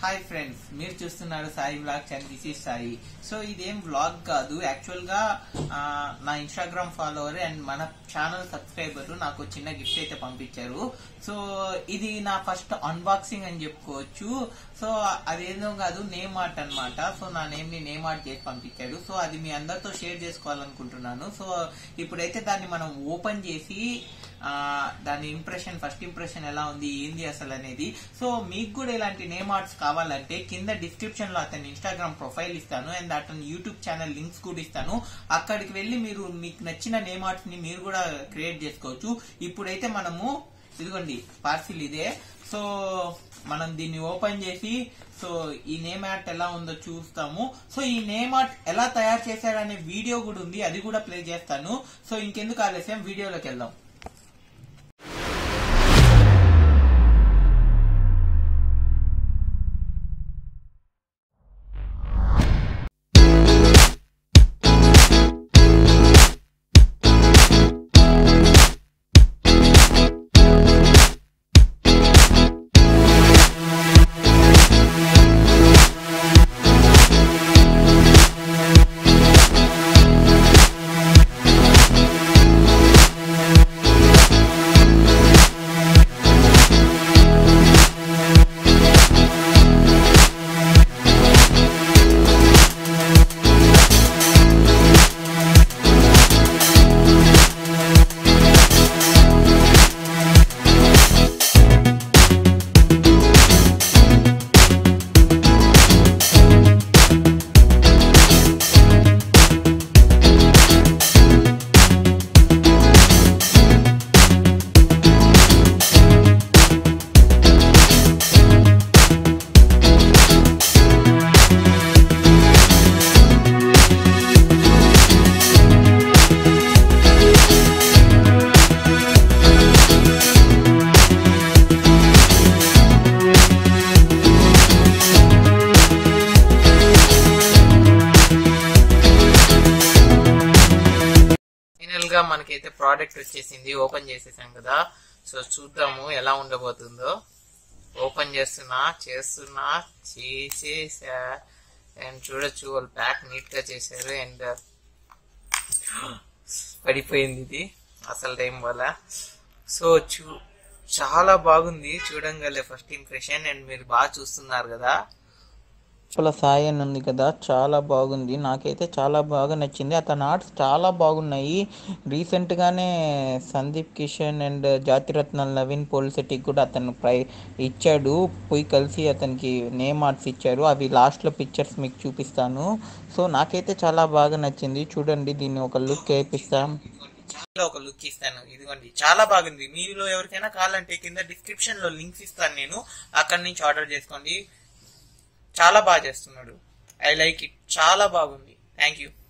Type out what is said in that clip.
hi friends మీరు చూస్తున్నారు Sai blog and this is Sai so ఇదేం వ్లాగ్ కాదు యాక్చువల్ గా ఆ, నా ఇన్స్టాగ్రామ్ ఫాలోవర్ అండ్ మన ఛానల్ సబ్స్క్రైబర్ నాకు చిన్న గిఫ్ట్ అయితే పంపించారు సో ఇది నా ఫస్ట్ అన్బాక్సింగ్ అని చెప్పుకోవచ్చు సో అదేదో కాదు నేమ్ ఆర్ట్ అన్నమాట సో నా నేమ్ ని నేమ్ ఆర్ట్ చేసి పంపించారు సో అది మీ అందరితో షేర్ చేసుకోవాలనుకుంటున్నాను సో ఇప్పుడైతే దాన్ని మనం ఓపెన్ చేసి ఆ, దాని ఇంప్రెషన్ ఫస్ట్ ఇంప్రెషన్ ఎలా ఉంది ఏంది అసలు అనేది సో మీకు కూడా ఇలాంటి నేమ్ ఆర్ట్స్ కావాలంటే కింద డిస్క్రిప్షన్ లో అతని ఇన్స్టాగ్రామ్ ప్రొఫైల్ ఇస్తాను అండ్ అతని యూట్యూబ్ ఛానల్ లింక్స్ కూడా ఇస్తాను అక్కడికి వెళ్ళి మీరు మీకు నచ్చిన నేమ్ ఆర్ట్స్ ని మీరు కూడా క్రియేట్ చేసుకోవచ్చు ఇప్పుడైతే మనము ఇదిగోండి పార్సిల్ ఇదే సో మనం దీన్ని ఓపెన్ చేసి సో ఈ నేమ్ ఆర్ట్ ఎలా ఉందో చూస్తాము సో ఈ నేమ్ ఆర్ట్ ఎలా తయారు చేశారనే వీడియో కూడా ఉంది అది కూడా ప్లే చేస్తాను సో ఇంకెందుకు ఆలస్యం వీడియోలోకి వెళ్దాం ఫైనల్ గా మనకైతే ప్రోడక్ట్ వచ్చేసింది ఓపెన్ చేసేసాం కదా సో చూద్దాము ఎలా ఉండబోతుందో ఓపెన్ చేస్తున్నా చేస్తున్నా చేసేసా అండ్ చూడొచ్చు వాళ్ళు ప్యాక్ నీట్ గా చేశారు అండ్ పడిపోయింది ఇది అసలు టైం వల్ల సో చూ చాలా బాగుంది చూడంగలే ఫస్ట్ ఇంప్రెషన్ అండ్ మీరు బాగా చూస్తున్నారు కదా లోపల సాయి అని ఉంది కదా చాలా బాగుంది నాకైతే చాలా బాగా నచ్చింది అతని ఆర్ట్స్ చాలా బాగున్నాయి రీసెంట్గానే సందీప్ కిషన్ అండ్ జాతిరత్నాల్ నవీన్ పోలిశెట్టికి కూడా అతను ప్రై ఇచ్చాడు పోయి కలిసి అతనికి నేమ్ ఆర్ట్స్ ఇచ్చారు అవి లాస్ట్లో పిక్చర్స్ మీకు చూపిస్తాను సో నాకైతే చాలా బాగా నచ్చింది చూడండి దీన్ని ఒక లుక్ వేపిస్తాం చాలా ఒక లుక్ ఇస్తాను ఇదిగోండి చాలా బాగుంది మీలో ఎవరికైనా కావాలంటే కింద డిస్క్రిప్షన్ లో లింక్స్ ఇస్తాను నేను అక్కడి నుంచి ఆర్డర్ చేసుకోండి చాలా బాగా చేస్తున్నాడు ఐ లైక్ ఇట్ చాలా బాగుంది థ్యాంక్ యూ